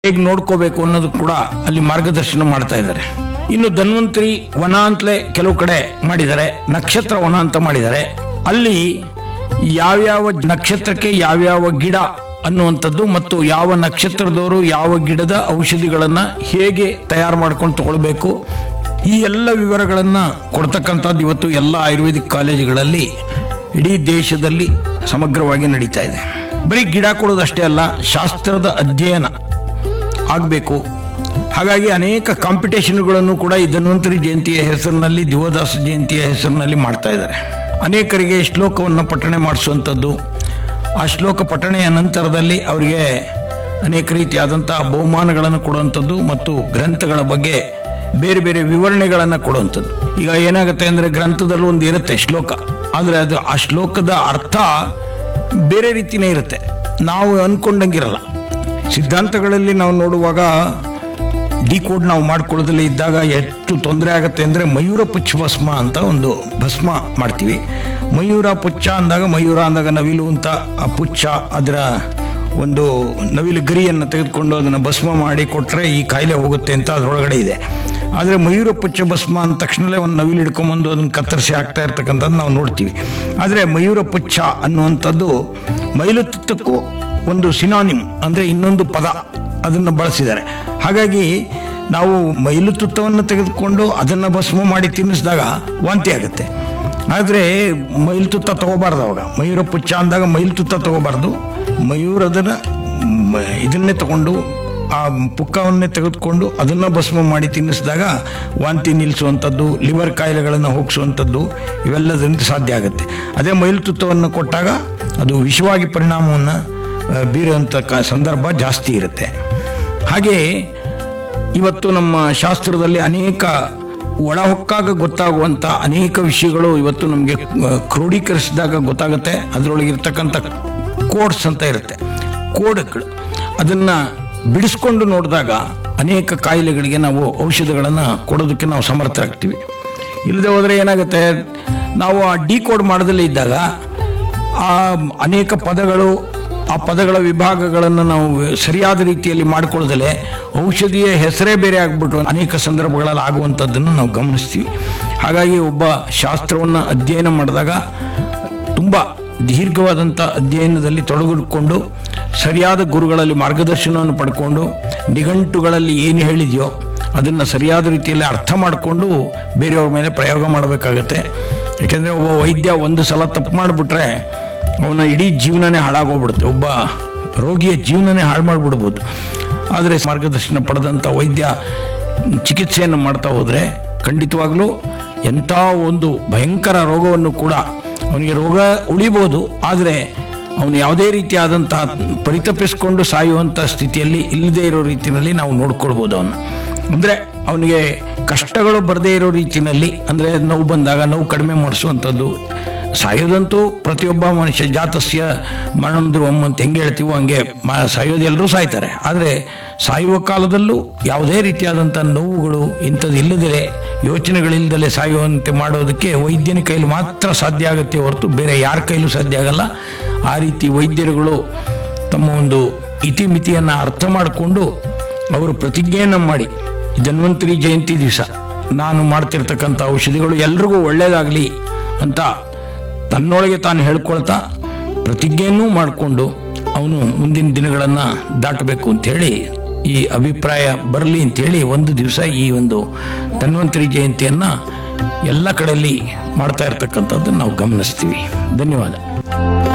ಹೇಗೆ ನೋಡ್ಕೋಬೇಕು ಅನ್ನೋದು ಕೂಡ ಅಲ್ಲಿ ಮಾರ್ಗದರ್ಶನ ಮಾಡ್ತಾ ಇದ್ದಾರೆ ಇನ್ನು ಧನ್ವಂತರಿ ವನ ಅಂತಲೇ ಕೆಲವು ಕಡೆ ಮಾಡಿದ್ದಾರೆ ನಕ್ಷತ್ರ ವನ ಅಂತ ಮಾಡಿದ್ದಾರೆ ಅಲ್ಲಿ ಯಾವ್ಯಾವ ನಕ್ಷತ್ರಕ್ಕೆ ಯಾವ್ಯಾವ ಗಿಡ ಅನ್ನುವಂಥದ್ದು ಮತ್ತು ಯಾವ ನಕ್ಷತ್ರದವರು ಯಾವ ಗಿಡದ ಔಷಧಿಗಳನ್ನ ಹೇಗೆ ತಯಾರು ಮಾಡ್ಕೊಂಡು ತಗೊಳ್ಬೇಕು ಈ ಎಲ್ಲ ವಿವರಗಳನ್ನ ಕೊಡ್ತಕ್ಕಂಥದ್ದು ಇವತ್ತು ಎಲ್ಲ ಆಯುರ್ವೇದಿಕ್ ಕಾಲೇಜುಗಳಲ್ಲಿ ಇಡೀ ದೇಶದಲ್ಲಿ ಸಮಗ್ರವಾಗಿ ನಡೀತಾ ಇದೆ ಬರೀ ಗಿಡ ಕೊಡೋದಷ್ಟೇ ಅಲ್ಲ ಶಾಸ್ತ್ರದ ಅಧ್ಯಯನ ಆಗಬೇಕು ಹಾಗಾಗಿ ಅನೇಕ ಕಾಂಪಿಟೇಷನ್ಗಳನ್ನು ಕೂಡ ಈ ಧನ್ವಂತರಿ ಜಯಂತಿಯ ಹೆಸರಿನಲ್ಲಿ ದಿವದಾಸ ಜಯಂತಿಯ ಹೆಸರಿನಲ್ಲಿ ಮಾಡ್ತಾ ಇದ್ದಾರೆ ಅನೇಕರಿಗೆ ಶ್ಲೋಕವನ್ನು ಪಠಣೆ ಮಾಡಿಸುವಂಥದ್ದು ಆ ಶ್ಲೋಕ ಪಠಣೆಯ ನಂತರದಲ್ಲಿ ಅವರಿಗೆ ಅನೇಕ ರೀತಿಯಾದಂತಹ ಬಹುಮಾನಗಳನ್ನು ಕೊಡುವಂಥದ್ದು ಮತ್ತು ಗ್ರಂಥಗಳ ಬಗ್ಗೆ ಬೇರೆ ಬೇರೆ ವಿವರಣೆಗಳನ್ನು ಕೊಡುವಂಥದ್ದು ಈಗ ಏನಾಗುತ್ತೆ ಅಂದರೆ ಗ್ರಂಥದಲ್ಲಿ ಒಂದು ಇರುತ್ತೆ ಶ್ಲೋಕ ಆದರೆ ಅದು ಆ ಶ್ಲೋಕದ ಅರ್ಥ ಬೇರೆ ರೀತಿನೇ ಇರುತ್ತೆ ನಾವು ಅನ್ಕೊಂಡಂಗಿರಲ್ಲ ಸಿದ್ಧಾಂತಗಳಲ್ಲಿ ನಾವು ನೋಡುವಾಗ ಡಿಕೋಡ್ ನಾವು ಮಾಡ್ಕೊಳ್ಳೋದ್ರಲ್ಲಿ ಇದ್ದಾಗ ಎಷ್ಟು ತೊಂದರೆ ಆಗುತ್ತೆ ಅಂದರೆ ಮಯೂರ ಪುಚ್ಚ ಭಸ್ಮ ಅಂತ ಒಂದು ಭಸ್ಮ ಮಾಡ್ತೀವಿ ಮಯೂರ ಪುಚ್ಚ ಅಂದಾಗ ಮಯೂರ ಅಂದಾಗ ನವಿಲು ಅಂತ ಆ ಪುಚ್ಚ ಅದರ ಒಂದು ನವಿಲು ಗರಿಯನ್ನು ತೆಗೆದುಕೊಂಡು ಅದನ್ನು ಭಸ್ಮ ಮಾಡಿ ಕೊಟ್ಟರೆ ಈ ಕಾಯಿಲೆ ಹೋಗುತ್ತೆ ಅಂತ ಅದರೊಳಗಡೆ ಇದೆ ಆದರೆ ಮಯೂರ ಪುಚ್ಚ ಭಸ್ಮ ಅಂದ ತಕ್ಷಣವೇ ಒಂದು ನವಿಲು ಹಿಡ್ಕೊಂಬಂದು ಅದನ್ನು ಕತ್ತರಿಸಿ ಹಾಕ್ತಾ ಇರ್ತಕ್ಕಂಥದ್ದು ನಾವು ನೋಡ್ತೀವಿ ಆದರೆ ಮಯೂರ ಪುಚ್ಚ ಅನ್ನುವಂಥದ್ದು ಮೈಲುತುತ್ತಕ್ಕೂ ಒಂದು ಸಿನಾನಿಮ್ ಅಂದರೆ ಇನ್ನೊಂದು ಪದ ಅದನ್ನು ಬಳಸಿದ್ದಾರೆ ಹಾಗಾಗಿ ನಾವು ಮೈಲು ತುತ್ತವನ್ನು ತೆಗೆದುಕೊಂಡು ಅದನ್ನು ಭಸ್ಮ ಮಾಡಿ ತಿನ್ನಿಸಿದಾಗ ವಾಂತಿ ಆಗುತ್ತೆ ಆದರೆ ಮೈಲು ತುತ್ತ ತಗೋಬಾರ್ದು ಅವಾಗ ಮಯೂರ ಪುಚ್ಚ ಅಂದಾಗ ಮೈಲು ತುತ್ತ ತಗೋಬಾರ್ದು ಮಯೂರದನ್ನ ಮ- ಇದನ್ನೇ ತಗೊಂಡು ಆ ಪುಕ್ಕವನ್ನೇ ತೆಗೆದುಕೊಂಡು ಅದನ್ನು ಭಸ್ಮ ಮಾಡಿ ತಿನ್ನಿಸಿದಾಗ ವಾಂತಿ ನಿಲ್ಲಿಸುವಂಥದ್ದು ಲಿವರ್ ಕಾಯಿಲೆಗಳನ್ನು ಹೋಗಿಸುವಂಥದ್ದು ಇವೆಲ್ಲದರಿಂದ ಸಾಧ್ಯ ಆಗುತ್ತೆ ಅದೇ ಮೈಲು ತುತ್ತವನ್ನು ಕೊಟ್ಟಾಗ ಅದು ವಿಷವಾಗಿ ಪರಿಣಾಮವನ್ನು ಆ, ಬೀರುವಂಥ ಕ- ಸಂದರ್ಭ ಜಾಸ್ತಿ ಇರುತ್ತೆ ಹಾಗೆ ಇವತ್ತು ನಮ್ಮ ಶಾಸ್ತ್ರದಲ್ಲಿ ಅನೇಕ ಒಳಹೊಕ್ಕಾಗ ಗೊತ್ತಾಗುವಂಥ ಅನೇಕ ವಿಷಯಗಳು ಇವತ್ತು ನಮಗೆ ಕ್ರೋಢೀಕರಿಸಿದಾಗ ಗೊತ್ತಾಗುತ್ತೆ ಅದರೊಳಗಿರ್ತಕ್ಕಂಥ ಕೋಡ್ಸ್ ಅಂತ ಇರುತ್ತೆ ಕೋಡ್ಗಳು ಅದನ್ನು ಬಿಡಿಸ್ಕೊಂಡು ನೋಡಿದಾಗ ಅನೇಕ ಕಾಯಿಲೆಗಳಿಗೆ ನಾವು ಔಷಧಗಳನ್ನು ಕೊಡೋದಕ್ಕೆ ನಾವು ಸಮರ್ಥರಾಗ್ತೀವಿ ಇಲ್ಲದೆ ಹೋದರೆ ಏನಾಗುತ್ತೆ ನಾವು ಆ ಡಿ ಕೋಡ್ ಮಾಡೋದಲ್ಲೇ ಇದ್ದಾಗ ಆ ಅನೇಕ ಪದಗಳು ಆ ಪದಗಳ ವಿಭಾಗಗಳನ್ನು ನಾವು ಸರಿಯಾದ ರೀತಿಯಲ್ಲಿ ಮಾಡಿಕೊಳ್ಳದಲೆ ಔಷಧಿಯ ಹೆಸರೇ ಬೇರೆ ಆಗ್ಬಿಟ್ಟು ಅನೇಕ ಸಂದರ್ಭಗಳಲ್ಲಿ ಆಗುವಂಥದ್ದನ್ನು ನಾವು ಗಮನಿಸ್ತೀವಿ ಹಾಗಾಗಿ ಒಬ್ಬ ಶಾಸ್ತ್ರವನ್ನು ಅಧ್ಯಯನ ಮಾಡಿದಾಗ ತುಂಬ ದೀರ್ಘವಾದಂಥ ಅಧ್ಯಯನದಲ್ಲಿ ತೊಡಗಿಕೊಂಡು ಸರಿಯಾದ ಗುರುಗಳಲ್ಲಿ ಮಾರ್ಗದರ್ಶನವನ್ನು ಪಡ್ಕೊಂಡು ನಿಘಂಟುಗಳಲ್ಲಿ ಏನು ಹೇಳಿದೆಯೋ ಅದನ್ನು ಸರಿಯಾದ ರೀತಿಯಲ್ಲಿ ಅರ್ಥ ಮಾಡಿಕೊಂಡು ಬೇರೆಯವ್ರ ಮೇಲೆ ಪ್ರಯೋಗ ಮಾಡಬೇಕಾಗತ್ತೆ ಯಾಕೆಂದರೆ ಒಬ್ಬ ವೈದ್ಯ ಒಂದು ಸಲ ತಪ್ಪು ಮಾಡಿಬಿಟ್ರೆ ಅವನ ಇಡೀ ಜೀವನನೇ ಹಾಳಾಗೋಗ್ಬಿಡುತ್ತೆ ಒಬ್ಬ ರೋಗಿಯ ಜೀವನನೇ ಹಾಳು ಮಾಡಿಬಿಡ್ಬೋದು ಆದರೆ ಮಾರ್ಗದರ್ಶನ ಪಡೆದಂಥ ವೈದ್ಯ ಚಿಕಿತ್ಸೆಯನ್ನು ಮಾಡ್ತಾ ಹೋದರೆ ಖಂಡಿತವಾಗ್ಲೂ ಎಂಥ ಒಂದು ಭಯಂಕರ ರೋಗವನ್ನು ಕೂಡ ಅವನಿಗೆ ರೋಗ ಉಳಿಬೋದು ಆದರೆ ಅವನು ಯಾವುದೇ ರೀತಿಯಾದಂತಹ ಪರಿತಪಿಸ್ಕೊಂಡು ಸಾಯುವಂಥ ಸ್ಥಿತಿಯಲ್ಲಿ ಇಲ್ಲದೇ ಇರೋ ರೀತಿಯಲ್ಲಿ ನಾವು ನೋಡ್ಕೊಳ್ಬೋದು ಅವನು ಅಂದರೆ ಅವನಿಗೆ ಕಷ್ಟಗಳು ಬರದೇ ಇರೋ ರೀತಿಯಲ್ಲಿ ಅಂದರೆ ನೋವು ಬಂದಾಗ ನೋವು ಕಡಿಮೆ ಮಾಡಿಸುವಂಥದ್ದು ಸಾಯೋದಂತೂ ಪ್ರತಿಯೊಬ್ಬ ಮನುಷ್ಯ ಜಾತಸ್ಯ ಮರಣಂ ಧ್ರುವಂ ಅಂತ ಹೆಂಗೆ ಹೇಳ್ತೀವೋ ಹಂಗೆ ಮ ಸಾಯೋದು ಎಲ್ಲರೂ ಸಾಯ್ತಾರೆ ಆದರೆ ಸಾಯುವ ಕಾಲದಲ್ಲೂ ಯಾವುದೇ ರೀತಿಯಾದಂಥ ನೋವುಗಳು ಇಂಥದ್ದು ಇಲ್ಲದೇ ಯೋಚನೆಗಳಿಲ್ಲದಲೇ ಸಾಯುವಂತೆ ಮಾಡೋದಕ್ಕೆ ವೈದ್ಯನ ಕೈಲಿ ಮಾತ್ರ ಸಾಧ್ಯ ಆಗುತ್ತೆ ಹೊರತು ಬೇರೆ ಯಾರ ಕೈಲೂ ಸಾಧ್ಯ ಆಗಲ್ಲ ಆ ರೀತಿ ವೈದ್ಯರುಗಳು ತಮ್ಮ ಒಂದು ಇತಿಮಿತಿಯನ್ನು ಅರ್ಥ ಮಾಡಿಕೊಂಡು ಅವರು ಪ್ರತಿಜ್ಞೆಯನ್ನು ಮಾಡಿ ಧನ್ವಂತರಿ ಜಯಂತಿ ದಿವಸ ನಾನು ಮಾಡ್ತಿರ್ತಕ್ಕಂಥ ಔಷಧಿಗಳು ಎಲ್ರಿಗೂ ಒಳ್ಳೆಯದಾಗಲಿ ಅಂತ ತನ್ನೊಳಗೆ ತಾನು ಹೇಳ್ಕೊಳ್ತಾ ಪ್ರತಿಜ್ಞೆಯನ್ನೂ ಮಾಡಿಕೊಂಡು ಅವನು ಮುಂದಿನ ದಿನಗಳನ್ನು ದಾಟಬೇಕು ಅಂತೇಳಿ ಈ ಅಭಿಪ್ರಾಯ ಬರಲಿ ಅಂತೇಳಿ ಒಂದು ದಿವಸ ಈ ಒಂದು ಧನ್ವಂತರಿ ಜಯಂತಿಯನ್ನು ಎಲ್ಲ ಕಡೆಯಲ್ಲಿ ಮಾಡ್ತಾ ಇರ್ತಕ್ಕಂಥದ್ದನ್ನು ನಾವು ಗಮನಿಸ್ತೀವಿ ಧನ್ಯವಾದ